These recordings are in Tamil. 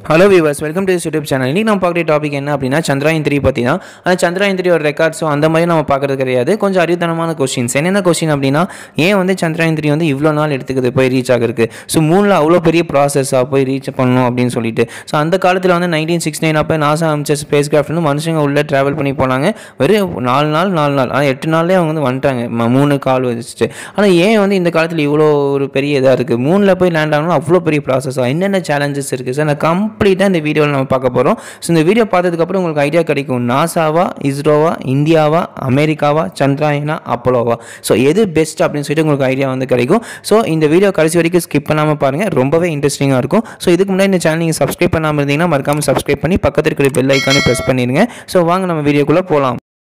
hello viewers welcome to YouTube channel இன்றைக்கி நம்ம பார்க்குற டாபிக் என்ன அப்படின்னா சந்திராயன் த்ரீ பற்றி தான் அந்த சந்திராயன் த்ரீயோட ரெக்கார்ட்ஸோ அந்த மாதிரி நம்ம பார்க்குறது கிடையாது கொஞ்சம் அறிவுத்தனமான கொஸ்டின்ஸ் என்னென்ன கொஸ்டின் அப்படின்னா ஏன் வந்து சந்திராயன் த்ரீ வந்து இவ்வளோ நாள் எடுத்துக்குது போய் ரீச் ஆகிருக்கு ஸோ மூணில் அவ்வளோ பெரிய ப்ராசஸாக போய் ரீச் பண்ணணும் அப்படின்னு சொல்லிட்டு ஸோ அந்த காலத்தில் வந்து நைன்டீன் சிக்ஸ் நைன் அப்போ நாசா அமைச்ச ஸ்பேஸ் கிராஃப்ட் வந்து மனுஷங்க உள்ளே ட்ராவல் பண்ணி போனாங்க வெறும் நாலு நாள் நாலு நாள் ஆனால் எட்டு நாள்லேயே அவங்க வந்து வந்துட்டாங்க ம- மூணு கால் வச்சுட்டு ஆனால் ஏன் வந்து இந்த காலத்தில் இவ்வளோ ஒரு பெரிய இதாக இருக்குது மூணில் போய் லேண்ட் ஆகணும் அவ்வளோ பெரிய ப்ராசஸாக என்னென்ன சேலஞ்சஸ் இருக்குது சார் நான் கம்ப்ளீட்டாக இந்த வீடியோவில் நம்ம பார்க்க போகிறோம் ஸோ இந்த வீடியோ பார்த்ததுக்கப்புறம் உங்களுக்கு ஐடியா கிடைக்கும் நாசாவா இஸ்ரோவா இந்தியாவா அமெரிக்காவா சந்திராயனா அப்போலோவா ஸோ எது பெஸ்ட் அப்படின்னு சொல்லிட்டு உங்களுக்கு ஐடியா வந்து கிடைக்கும் ஸோ இந்த வீடியோ கடைசி வரைக்கும் ஸ்கிப் பண்ணாமல் பாருங்கள் ரொம்பவே இன்ட்ரெஸ்டிங்காக இருக்கும் ஸோ இதுக்கு முன்னாடி இந்த சேனல் நீங்கள் சப்ஸ்கிரைப் பண்ணாமல் இருந்தீங்கன்னா மறக்காமல் சப்ஸ்கிரைப் பண்ணி பக்கத்தில் இருக்கிற பெல் ஐக்கானே ப்ரெஸ் பண்ணிடுங்க ஸோ வாங்க நம்ம வீடியோக்குள்ளே போகலாம்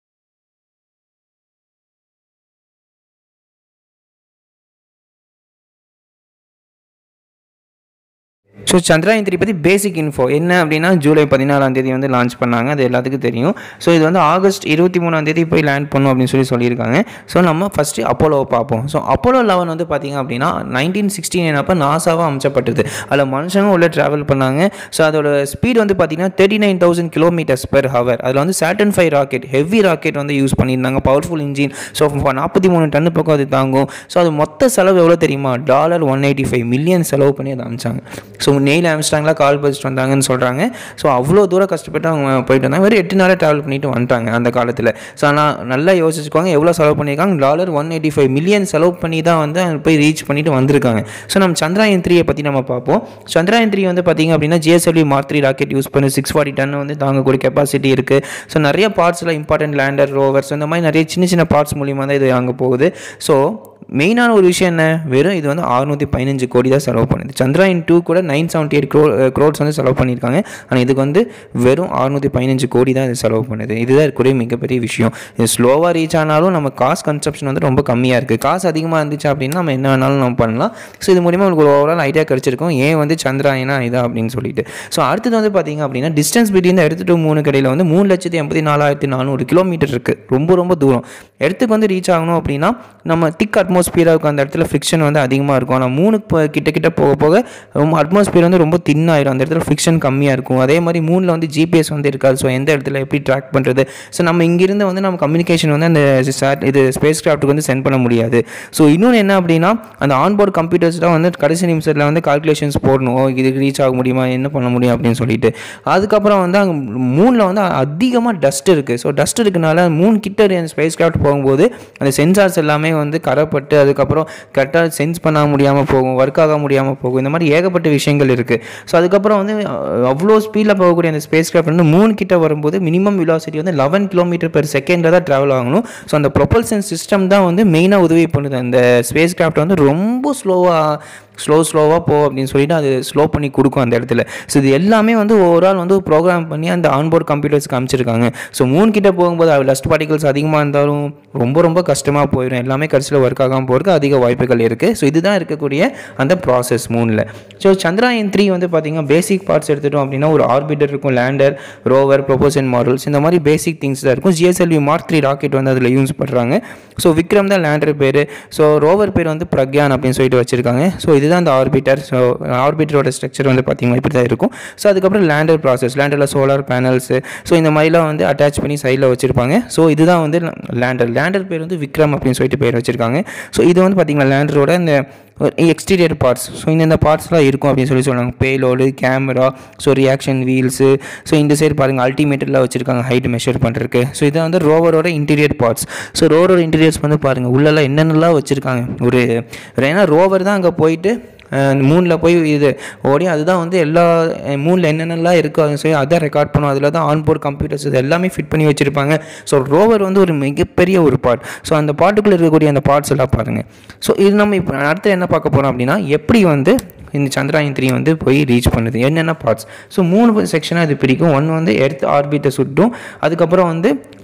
ஸோ சந்திராயன் த்ரீ பற்றி பேசிக் இன்ஃபோ என்ன அப்படின்னா ஜூலை பதினாலாம் தேதி வந்து லான்ச் பண்ணாங்க அது எல்லாத்துக்கும் தெரியும் ஸோ இது வந்து ஆகஸ்ட் இருபத்தி மூணாம் தேதி போய் லேண்ட் பண்ணும் அப்படின்னு சொல்லி சொல்லியிருக்காங்க ஸோ நம்ம ஃபஸ்ட்டு அப்போலோவை பார்ப்போம் ஸோ அப்போலோ லெவன் வந்து பார்த்திங்க அப்படின்னா நைன்டீன் சிக்ஸ்டி நைன் அப்போ நாசாவாக அமைச்சப்பட்டது அதில் மனுஷங்க உள்ள ட்ராவல் பண்ணாங்க ஸோ அதோட ஸ்பீட் வந்து பார்த்திங்கன்னா thirty nine thousand kilometres per hour அதில் வந்து Saturn five rocket heavy rocket வந்து யூஸ் பண்ணியிருந்தாங்க பவர்ஃபுல் இன்ஜின் ஸோ நாற்பத்தி மூணு டன்னு பக்கம் அது தாங்கும் ஸோ அது மொத்த செலவு எவ்வளோ தெரியுமா dollar one eighty five million செலவு பண்ணி அதை அமைச்சாங்க ஸோ நெயில் ஆம்ஸ்டாங்லாம் கால் பதிச்சுட்டு வந்தாங்கன்னு சொல்கிறாங்க ஸோ அவ்வளோ தூரம் கஷ்டப்பட்டு அவங்க போயிட்டு வந்தாங்க வெறும் எட்டு நாளாக ட்ராவல் பண்ணிட்டு வந்துட்டாங்க அந்த காலத்தில் ஸோ ஆனால் நல்லா யோசிச்சுக்கோங்க எவ்வளோ செலவு பண்ணியிருக்காங்க dollar one eighty five million செலவு பண்ணி தான் வந்து அங்க போய் ரீச் பண்ணிட்டு வந்திருக்காங்க ஸோ நம்ம சந்திராயன் த்ரீயை பற்றி நம்ம பார்ப்போம் சந்திராயன் த்ரீ வந்து பார்த்திங்க அப்படின்னா GSLV mark three rocket use பண்ணி சிக்ஸ் ஃபார்ட்டி டன் வந்து தாங்கக்கூடிய கெப்பாசிட்டி இருக்குது ஸோ நிறைய பார்ட்ஸில் இம்பார்ட்டன்ட் லேண்டர் ரோவர்ஸ் இந்த மாதிரி நிறைய சின்ன சின்ன பார்ட்ஸ் மூலியமாக தான் இது அங்கே போகுது ஸோ மெயினான ஒரு விஷயம் என்ன வெறும் இது வந்து அறுநூற்றி பதினஞ்சு கோடி தான் செலவு பண்ணுது சந்திராயன் டூ கூட நைன் செவன்ட்டி எயிட் க்ரோ க்ரோட்ஸ் வந்து செலவு பண்ணியிருக்காங்க ஆனால் இதுக்கு வந்து வெறும் அறுநூற்றி பதினஞ்சு கோடி தான் இது செலவு பண்ணுது இதுதான் இருக்கக்கூடிய மிகப்பெரிய விஷயம் இது ஸ்லோவாக ரீச் ஆனாலும் நம்ம காசு கன்சப்ஷன் வந்து ரொம்ப கம்மியாக இருக்குது காசு அதிகமாக இருந்துச்சு அப்படின்னா நம்ம என்ன வேணாலும் நம்ம பண்ணலாம் ஸோ இது மூலிமா உங்களுக்கு ஒரு ஓவரால் ஐடியா கிடச்சிருக்கும் ஏன் வந்து சந்திராயனா இதா அப்படின்னு சொல்லிட்டு ஸோ அடுத்தது வந்து பார்த்தீங்க அப்படின்னா டிஸ்டன்ஸ் பிட்வீன் எடுத்து டு மூணு கடையில் வந்து மூணு லட்சத்தி எண்பத்தி நாலாயிரத்தி நானூறு கிலோமீட்டர் இருக்குது ரொம்ப ரொம்ப தூரம் இடத்துக்கு வந்து ரீச் ஆகணும் அப்படின்னா நம்ம திக் அட்மாஸ்பியராக அந்த இடத்துல ஃபிக்ஷன் வந்து அதிகமாக இருக்கும் ஆனால் மூணு ப- கிட்ட கிட்ட போக போக ரொம்ப அட்மாஸ்பியர் வந்து ரொம்ப thin ஆயிரும் அந்த இடத்துல ஃபிக்ஷன் கம்மியாக இருக்கும் அதே மாதிரி மூணில் வந்து ஜிபிஎஸ் வந்து இருக்காது ஸோ எந்த இடத்துல எப்படி ட்ராக் பண்ணுறது ஸோ நம்ம இங்கிருந்து வந்து நம்ம கம்யூனிகேஷன் வந்து அந்த sat- இது ஸ்பேஸ் கிராஃப்ட்டுக்கு வந்து சென்ட் பண்ண முடியாது ஸோ இன்னொன்று என்ன அப்படின்னா அந்த ஆன்போர்ட் கம்ப்யூட்டர்ஸ் தான் வந்து கடைசி நிமிஷத்தில் வந்து கால்குலேஷன்ஸ் போடணும் ஓ, இதுக்கு ரீச் ஆக முடியுமா என்ன பண்ண முடியும் அப்படின்னு சொல்லிட்டு அதுக்கப்புறம் வந்து அங்கே மூணில் வந்து அதிகமாக டஸ்ட் இருக்குது ஸோ டஸ்ட் இருக்கனால மூணு கிட்ட அந்த ஸ்பேஸ் கிராஃப்ட் போகும்போது அந்த சென்சார்ஸ் எல்லாமே வந்து கரைப்பட்டு அதுக்கப்புறம் கரெக்டாக சென்ஸ் பண்ண முடியாமல் போகும் ஒர்க் ஆக முடியாமல் போகும் இந்த மாதிரி ஏகப்பட்ட விஷயங்கள் இருக்குது ஸோ அதுக்கப்புறம் வந்து அஹ், அவ்வளோ ஸ்பீடில் போகக்கூடிய அந்த ஸ்பேஸ் கிராஃப்ட் வந்து மூணு கிட்ட வரும்போது மினிமம் வெலாசிட்டி வந்து லெவன் கிலோமீட்டர் பெர் செகண்டில் தான் ட்ராவல் ஆகணும் ஸோ அந்த ப்ரொபல்சன் சிஸ்டம் தான் வந்து மெயினாக உதவி பண்ணுது அந்த ஸ்பேஸ் கிராஃப்ட் வந்து ரொம்ப ஸ்லோவாக ஸ்லோ ஸ்லோவாக போ அப்படின்னு சொல்லிட்டு அது ஸ்லோ பண்ணி கொடுக்கும் அந்த இடத்துல ஸோ இது எல்லாமே வந்து ஓவரால் வந்து ப்ரோக்ராம் பண்ணி அந்த ஆன்போர்ட் கம்ப்யூட்டர்ஸ்க்கு அமைச்சிருக்காங்க ஸோ மூணு கிட்ட போகும்போது அது டஸ்ட் பார்ட்டிகல்ஸ் அதிகமாக இருந்தாலும் ரொம்ப ரொம்ப கஷ்டமாக போயிடும் எல்லாமே கடைசியில் ஒர்க் ஆகாமல் போகிறதுக்கு அதிக வாய்ப்புகள் இருக்குது ஸோ இதுதான் இருக்கக்கூடிய அந்த ப்ராசஸ் மூணில் ஸோ சந்திராயன் த்ரீ வந்து பார்த்திங்கன்னா பேசிக் பார்ட்ஸ் எடுத்துட்டோம் அப்படின்னா ஒரு ஆர்பிட்டர் இருக்கும் லேண்டர் ரோவர் ப்ரொபோசன் மாடல்ஸ் இந்த மாதிரி பேசிக் திங்ஸ் தான் இருக்கும் ஜிஎஸ்எல்வி மார்க் த்ரீ ராக்கெட் வந்து அதில் யூஸ் பண்ணுறாங்க ஸோ விக்ரம் தான் லேண்டர் பேர் ஸோ ரோவர் பேர் வந்து பிரக்யான் அப்படின்னு சொல்லிட்டு வச்சுருக்காங்க ஸோ இதுதான் அந்த ஆர்பிட்டர் ஸோ ஆர்பிட்டரோட ஸ்ட்ரக்சர் வந்து பார்த்திங்கன்னா இப்படி தான் இருக்கும் ஸோ அதுக்கப்புறம் லேண்டர் ப்ராசஸ் லேண்டரில் சோலார் பேனல்ஸு ஸோ இந்த மாதிரிலாம் வந்து அட்டாச் பண்ணி சைடில் வச்சுருப்பாங்க ஸோ இதுதான் வந்து லேண்டர் லேண்டர் பேர் வந்து விக்ரம் அப்படின்னு சொல்லிட்டு பேர் வச்சுருக்காங்க ஸோ இது வந்து பார்த்திங்கன்னா லேண்டரோட இந்த எக்ஸ்டீரியர் பார்ட்ஸ் ஸோ இந்த பார்ட்ஸ்லாம் இருக்கும் அப்படின்னு சொல்லி சொல்லுவாங்க payload camera so reaction wheels so இந்த சைடு பாருங்கள் அல்டிமேட்டரில் வச்சுருக்காங்க ஹைட் மெஷர் பண்ணுறதுக்கு ஸோ இதான் வந்து ரோவரோட இன்டீரியர் பார்ட்ஸ் ஸோ ரோவரோட இன்டீரியர்ஸ் வந்து பாருங்கள் உள்ளெல்லாம் என்னென்னலாம் வச்சுருக்காங்க ஒரு ஏன்னா ரோவர் தான் அங்கே போயிட்டு மூணில் போய் இது ஓடி அதுதான் வந்து எல்லா மூணில் என்னென்னலாம் இருக்கோ அது சொல்லி அதை ரெக்கார்ட் பண்ணும் அதில் தான் ஆன்போர்ட் கம்ப்யூட்டர்ஸ் இது எல்லாமே ஃபிட் பண்ணி வச்சுருப்பாங்க ஸோ ரோவர் வந்து ஒரு மிகப்பெரிய ஒரு பார்ட் ஸோ அந்த பார்ட்டுக்குள்ளே இருக்கக்கூடிய அந்த பார்ட்ஸ் எல்லாம் பாருங்கள் ஸோ இது நம்ம இப்போ அடுத்து என்ன பார்க்க போகிறோம் அப்படின்னா எப்படி வந்து இந்த சந்திராயன் த்ரீ வந்து போய் ரீச் பண்ணுது என்னென்ன பார்ட்ஸ் ஸோ மூணு செக்ஷனாக இது பிரிக்கும் ஒன்று வந்து எர்த் ஆர்பிட்டை சுட்டும் அதுக்கப்புறம் வந்து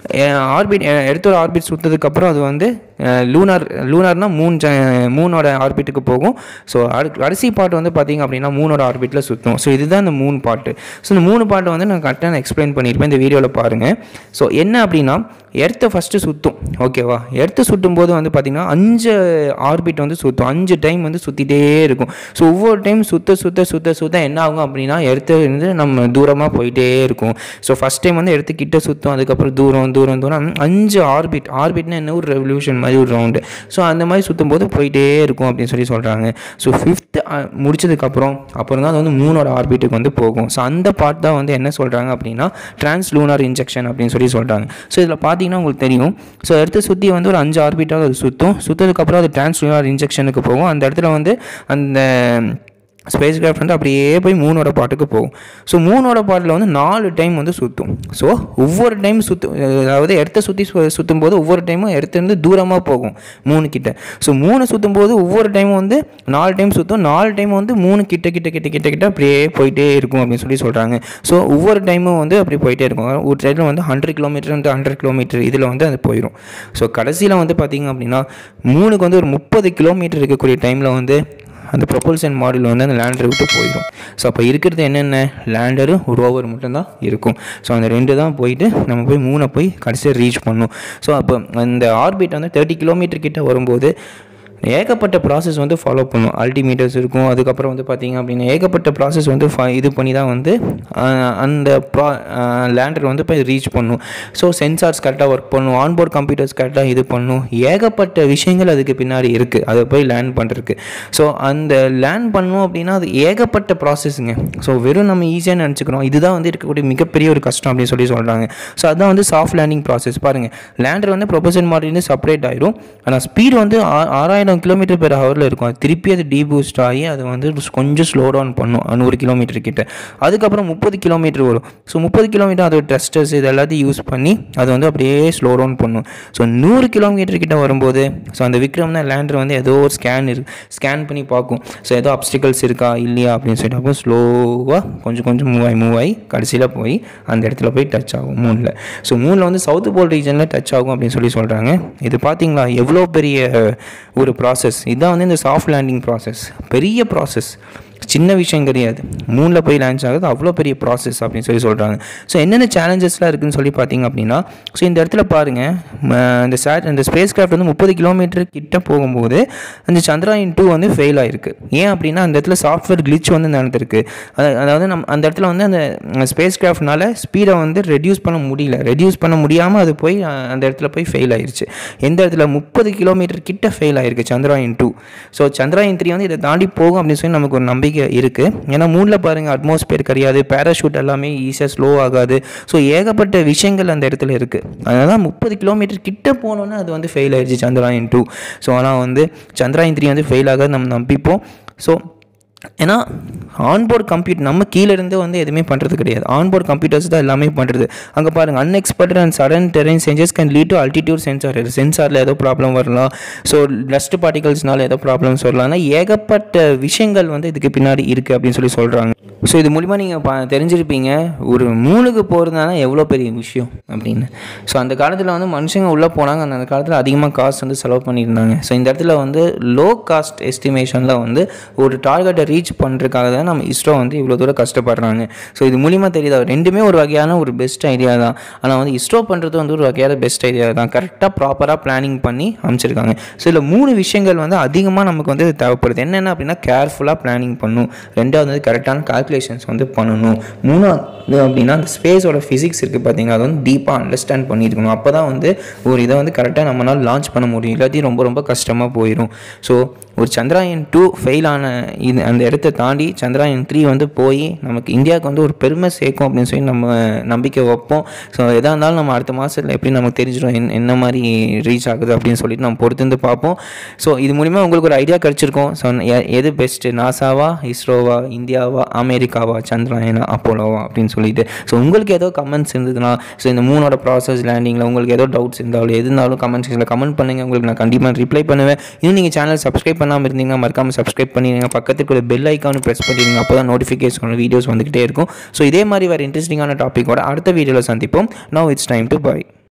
ஆர்பிட் எடுத்தோட ஆர்பிட் சுற்றதுக்கப்புறம் அது வந்து லூனார் லூனார்னா மூன் ஜ- மூனோட ஆர்பிட்டுக்கு போகும் ஸோ கடைசி பாட்டு வந்து பார்த்தீங்க அப்படின்னா மூணோட ஆர்பிட்டில் சுற்றும் ஸோ இதுதான் இந்த மூணு பாட்டு ஸோ இந்த மூணு பாட்டை வந்து நான் கரெக்டாக எக்ஸ்பிளைன் பண்ணியிருப்பேன் இந்த வீடியோவில் பாருங்கள் ஸோ என்ன அப்படின்னா எர்த்தை ஃபஸ்ட்டு சுற்றும் ஓகேவா எர்த்து சுற்றும் போது வந்து பார்த்திங்கன்னா அஞ்சு ஆர்பிட் வந்து சுற்றும் அஞ்சு டைம் வந்து சுற்றிட்டே இருக்கும் ஸோ ஒவ்வொரு டைம் சுத்த சுத்த சுத்த சுத்த என்ன ஆகும் அப்படின்னா எர்த்து வந்து நம்ம தூரமாக போயிட்டே இருக்கும் ஸோ ஃபஸ்ட் டைம் வந்து எடுத்து கிட்ட சுற்றும் அதுக்கப்புறம் தூரம் தூரம் தூரம் அஞ்சு ஆர்பிட் ஆர்பிட்னா என்ன ஒரு ரெவல்யூஷன் மாதிரி ஒரு ரவுண்டு ஸோ அந்த மாதிரி சுற்றும் போது போயிட்டே இருக்கும் அப்படின்னு சொல்லி சொல்கிறாங்க ஸோ ஃபிஃப்த்து முடிச்சதுக்கப்புறம் அப்புறம் தான் அது வந்து மூணோட ஆர்பிட்டுக்கு வந்து போகும் ஸோ அந்த பார்ட் தான் வந்து என்ன சொல்கிறாங்க அப்படின்னா டிரான்ஸ் லூனார் இன்ஜெக்ஷன் அப்படின்னு சொல்லி சொல்கிறாங்க ஸோ இதில் பார்த்தீங்கன்னா உங்களுக்கு தெரியும் ஸோ எடுத்து சுற்றி வந்து ஒரு அஞ்சு ஆர்பிட்டாக அது சுற்றும் சுற்றதுக்கப்புறம் அது டிரான்ஸ் லூனார் இன்ஜெக்ஷனுக்கு போகும் அந்த இடத்துல வந்து அந்த ஸ்பேஸ் கிராஃப்ட் வந்து அப்படியே போய் மூணோட பாட்டுக்கு போகும் ஸோ மூணோட பாட்டில் வந்து நாலு டைம் வந்து சுற்றும் ஸோ ஒவ்வொரு டைம் சுற்று அதாவது இடத்த சுற்றி சுற்றும் போது ஒவ்வொரு டைமும் இடத்துலேருந்து தூரமாக போகும் மூணு கிட்ட ஸோ மூணு சுற்றும் போது ஒவ்வொரு டைமும் வந்து நாலு டைம் சுற்றும் நாலு டைம் வந்து மூணு கிட்ட கிட்ட கிட்ட கிட்ட கிட்ட அப்படியே போயிட்டே இருக்கும் அப்படின்னு சொல்லி சொல்கிறாங்க ஸோ ஒவ்வொரு டைமும் வந்து அப்படி போயிட்டே இருக்கும் ஒரு சைடில் வந்து ஹண்ட்ரட் கிலோமீட்டர் வந்து ஹண்ட்ரட் கிலோமீட்டர் இதில் வந்து அது போயிடும் ஸோ கடைசியில் வந்து பார்த்திங்க அப்படின்னா மூணுக்கு வந்து ஒரு முப்பது கிலோமீட்டர் இருக்கக்கூடிய டைமில் வந்து அந்த ப்ரொபல்சன் மாடியூல் வந்து அந்த லேண்டரை விட்டு போயிடும் ஸோ அப்போ இருக்கிறது என்னென்ன லேண்டரு ரோவர் மட்டும்தான் இருக்கும் ஸோ அந்த ரெண்டு தான் போயிட்டு நம்ம போய் மூணை போய் கடைசியாக ரீச் பண்ணும் ஸோ அப்போ அந்த ஆர்பிட் வந்து தேர்ட்டி கிலோமீட்டர் கிட்ட வரும்போது ஏகப்பட்ட ப்ராசஸ் வந்து ஃபாலோ பண்ணும் அல்டிமீட்டர்ஸ் இருக்கும் அதுக்கப்புறம் வந்து பார்த்திங்க அப்படின்னா ஏகப்பட்ட ப்ராசஸ் வந்து fa- இது பண்ணி தான் வந்து ஆஹ், அந்த ப்ரா லேண்டர் வந்து போய் ரீச் பண்ணும் ஸோ சென்சார்ஸ் கரெக்டாக ஒர்க் பண்ணும் ஆன்போர்ட் கம்ப்யூட்டர்ஸ் கரெக்டாக இது பண்ணும் ஏகப்பட்ட விஷயங்கள் அதுக்கு பின்னாடி இருக்குது அதை போய் லேண்ட் பண்ணுறதுக்கு ஸோ அந்த லேண்ட் பண்ணணும் அப்படின்னா அது ஏகப்பட்ட ப்ராசஸ்ங்க ஸோ வெறும் நம்ம ஈஸியாக நினச்சிக்கிறோம் இதுதான் வந்து இருக்கக்கூடிய மிகப்பெரிய ஒரு கஷ்டம் அப்படின்னு சொல்லி சொல்கிறாங்க ஸோ அதான் வந்து சாஃப்ட் லேண்டிங் ப்ராசஸ் பாருங்கள் லேண்டர் வந்து ப்ரொபோசன் மாடலேருந்து செப்பரேட் ஆயிரும் ஆனால் ஸ்பீடு வந்து ஆ- ஆறாயிரம் கிலோமீட்டர் பெர் ஹவரில் இருக்கும் அது திருப்பி அது டீபூஸ்ட் ஆகி அது வந்து கொஞ்சம் ஸ்லோ டவுன் பண்ணும் நூறு கிலோமீட்டர் கிட்ட அதுக்கப்புறம் முப்பது கிலோமீட்டர் வரும் ஸோ முப்பது கிலோமீட்டர் அதோட டெஸ்டர்ஸ் இது எல்லாத்தையும் யூஸ் பண்ணி அது வந்து அப்படியே ஸ்லோ டவுன் பண்ணும் ஸோ நூறு கிலோமீட்டர் கிட்ட வரும்போது ஸோ அந்த விக்ரம்னா லேண்டர் வந்து ஏதோ ஒரு ஸ்கேன் இருக்கு ஸ்கேன் பண்ணி பார்க்கும் ஸோ ஏதோ அப்டிக்கல்ஸ் இருக்கா இல்லையா அப்படின்னு சொல்லிட்டு அப்போ ஸ்லோவாக கொஞ்சம் கொஞ்சம் மூவ் ஆகி மூவ் ஆகி கடைசியில் போய் அந்த இடத்துல போய் டச் ஆகும் மூணில் ஸோ மூணில் வந்து சவுத் போல் ரீஜனில் டச் ஆகும் அப்படின்னு சொல்லி சொல்கிறாங்க இது பார்த்தீங்களா எவ்வளோ பெரிய ஒரு ப்ராசஸ் இதுதான் வந்து இந்த சாஃப்ட் லேண்டிங் ப்ராசஸ் பெரிய ப்ராசஸ் சின்ன விஷயம் கிடையாது மூணில் போய் லான்ச் ஆகுது அவ்வளோ பெரிய ப்ராசஸ் அப்படின்னு சொல்லி சொல்கிறாங்க ஸோ என்னென்ன சேலஞ்சஸ்லாம் இருக்குன்னு சொல்லி பார்த்தீங்க அப்படின்னா ஸோ இந்த இடத்துல பாருங்கள் இந்த சேட் இந்த ஸ்பேஸ் கிராஃப்ட் வந்து முப்பது கிலோமீட்டர் கிட்ட போகும்போது அந்த சந்திராயன் டூ வந்து ஃபெயில் ஆயிருக்கு ஏன் அப்படின்னா அந்த இடத்துல சாஃப்ட்வேர் glitch வந்து நடந்திருக்கு அத- அதாவது நம்ம அந்த இடத்துல வந்து அந்த ஸ்பேஸ் கிராஃப்ட்னால ஸ்பீடை வந்து ரெடியூஸ் பண்ண முடியல ரெடியூஸ் பண்ண முடியாமல் அது போய் அஹ், அந்த இடத்துல போய் ஃபெயில் ஆயிருச்சு எந்த இடத்துல முப்பது கிலோமீட்டர் கிட்ட ஃபெயில் ஆயிருக்கு Chandrayaan two so Chandrayaan three வந்து இதை தாண்டி போகும் அப்படின்னு சொல்லி நமக்கு ஒரு நம்பிக்கை இருக்குது ஏன்னா மூணில் பாருங்கள் அட்மாஸ்பியர் கிடையாது பேராஷூட் எல்லாமே ஈஸியாக ஸ்லோ ஆகாது ஸோ ஏகப்பட்ட விஷயங்கள் அந்த இடத்துல இருக்குது அதனால முப்பது கிலோமீட்டர் கிட்ட போனோன்னே அது வந்து ஃபெயில் ஆயிடுச்சு சந்திராயன் டூ ஸோ ஆனால் வந்து சந்திராயன் த்ரீ வந்து ஃபெயில் ஆகாது நம்ம நம்பிப்போம் ஸோ ஏன்னா ஆன்போர்ட் கம்ப்யூட்டர் நம்ம கீழே இருந்து வந்து எதுவுமே பண்ணுறது கிடையாது ஆன்போர்ட் கம்ப்யூட்டர்ஸ் தான் எல்லாமே பண்ணுறது அங்கே பாருங்கள் unexpected and sudden terrain changes can lead to altitude sensor சென்சாரில் ஏதோ ப்ராப்ளம் வரலாம் ஸோ டஸ்ட் பார்ட்டிகல்ஸ்னால ஏதோ ப்ராப்ளம்ஸ் வரலாம் ஆனால் ஏகப்பட்ட விஷயங்கள் வந்து இதுக்கு பின்னாடி இருக்குது அப்படின்னு சொல்லி சொல்கிறாங்க ஸோ இது மூலிமா நீங்கள் பா தெரிஞ்சிருப்பீங்க ஒரு மூணுக்கு போகிறதுனால எவ்வளோ பெரிய விஷயம் அப்படின்னு ஸோ அந்த காலத்தில் வந்து மனுஷங்க உள்ளே போனாங்க அந்த காலத்தில் அதிகமாக காசு வந்து செலவு பண்ணியிருந்தாங்க ஸோ இந்த இடத்துல வந்து லோ காஸ்ட் எஸ்டிமேஷனில் வந்து ஒரு டார்கெட்டை ரீச் பண்ணுறதுக்காக தான் நம்ம இஸ்ரோ வந்து இவ்வளோ தூரம் கஷ்டப்படுறாங்க ஸோ இது மூலிமா தெரியுதா ரெண்டுமே ஒரு வகையான ஒரு பெஸ்ட் ஐடியா தான் ஆனால் வந்து இஸ்ரோ பண்ணுறது வந்து ஒரு வகையான பெஸ்ட் ஐடியா தான் கரெக்டாக ப்ராப்பராக பிளானிங் பண்ணி அமைச்சிருக்காங்க ஸோ இதில் மூணு விஷயங்கள் வந்து அதிகமாக நமக்கு வந்து தேவைப்படுது என்னென்ன அப்படின்னா கேர்ஃபுல்லாக பிளானிங் பண்ணணும் ரெண்டாவது வந்து கரெக்டான கால்குலேஷன்ஸ் வந்து பண்ணணும் மூணாவது அப்படின்னா அந்த ஸ்பேஸோட ஃபிசிக்ஸ் இருக்குது பார்த்தீங்கன்னா அதை வந்து டீப்பாக அண்டர்ஸ்டாண்ட் பண்ணியிருக்கணும் அப்போ தான் வந்து ஒரு இதை வந்து கரெக்டாக நம்மளால் லான்ச் பண்ண முடியும் இல்லாட்டி ரொம்ப ரொம்ப கஷ்டமாக போயிடும் ஸோ ஒரு சந்திராயன் டூ ஃபெயில் ஆன இது அந்த இடத்த தாண்டி சந்திராயன் த்ரீ வந்து போய் நமக்கு இந்தியாவுக்கு வந்து ஒரு பெருமை சேர்க்கும் அப்படின்னு சொல்லி நம்ம நம்பிக்கை வைப்போம் ஸோ எதாக இருந்தாலும் நம்ம அடுத்த மாதத்தில் எப்படி நமக்கு தெரிஞ்சிடும் என் என்ன மாதிரி ரீச் ஆகுது அப்படின்னு சொல்லிட்டு நம்ம பொறுத்திருந்து பார்ப்போம் ஸோ இது மூலிமா உங்களுக்கு ஒரு ஐடியா கிடச்சிருக்கும் ஸோ எது பெஸ்ட்டு நாசாவா இஸ்ரோவா இந்தியாவா அமெரிக்காவா சந்திராயனா அப்போலோவா அப்படின்னு சொல்லிட்டு ஸோ உங்களுக்கு ஏதோ கமெண்ட்ஸ் இருந்ததுன்னா ஸோ இந்த மூணோட ப்ராசஸ் லேண்டிங்கில் உங்களுக்கு ஏதோ டவுட்ஸ் இருந்தாலும் எது இருந்தாலும் கமெண்ட் செக்ஷனில் கமெண்ட் பண்ணுங்கள் உங்களுக்கு நான் கண்டிப்பாக ரிப்ளை பண்ணுவேன் இன்னும் நீங்கள் சேனல் சப்ஸ்கிரைப் பண்ணாமல் இருந்தீங்கன்னா மறக்காமல் சப்ஸ்கிரைப் பண்ணிடுங்க பக்கத்துக்கு ஒரு பெல் ஐக்கானு ப்ரெஸ் பண்ணிடுங்க அப்போ தான் நோட்டிஃபிகேஷன் வீடியோஸ் வந்துக்கிட்டே இருக்கும் ஸோ இதே மாதிரி வேறு இன்ட்ரெஸ்டிங்கான டாப்பிக்கோட அடுத்த வீடியோவில் சந்திப்போம் now it's time to by